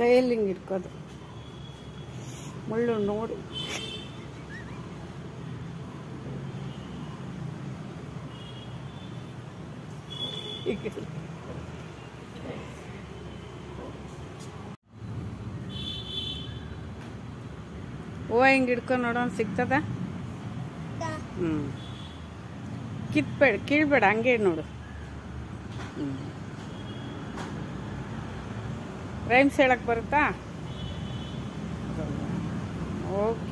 ಕೈಯಲ್ಲಿ ಹಿಂಗೆ ಇಟ್ಕೋದು ಮುಳ್ಳು ನೋಡಿ ಹೀಗೆ ಹೂವು ಹಿಂಗೆ ಹಿಡ್ಕೊಂಡು ನೋಡೋಣ ಸಿಗ್ತದ ಹ್ಞೂ ಕಿತ್ಬೇಡ ಕೀಳ್ಬೇಡ ಹಂಗೆ ನೋಡು ಹ್ಞೂ ರೈಮ್ಸ್ ಹೇಳಕ್ ಬರುತ್ತಾ ಓಕೆ